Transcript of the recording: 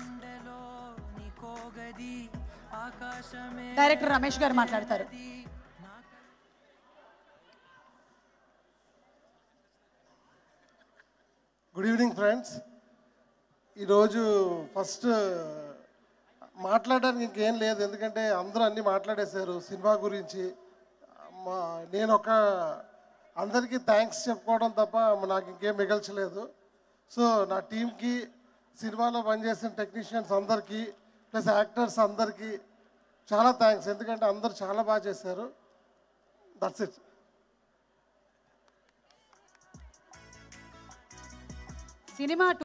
director Ramesh garu మాట్లాడతారు good evening friends ఈరోజు first మాట్లాడడానికి ఇంకేం లేదు ఎందుకంటే అందరూ అన్నీ మాట్లాడేశారు సినిమా గురించి మా నేను ఒక అందరికీ థ్యాంక్స్ చెప్పుకోవడం తప్ప నాకు ఇంకేం మిగల్చలేదు సో నా టీంకి సినిమాలో పనిచేసిన టెక్నీషియన్స్ అందరికీ ప్లస్ యాక్టర్స్ అందరికీ చాలా థ్యాంక్స్ ఎందుకంటే అందరూ చాలా బాగా చేశారు దట్స్ ఇట్ సినిమా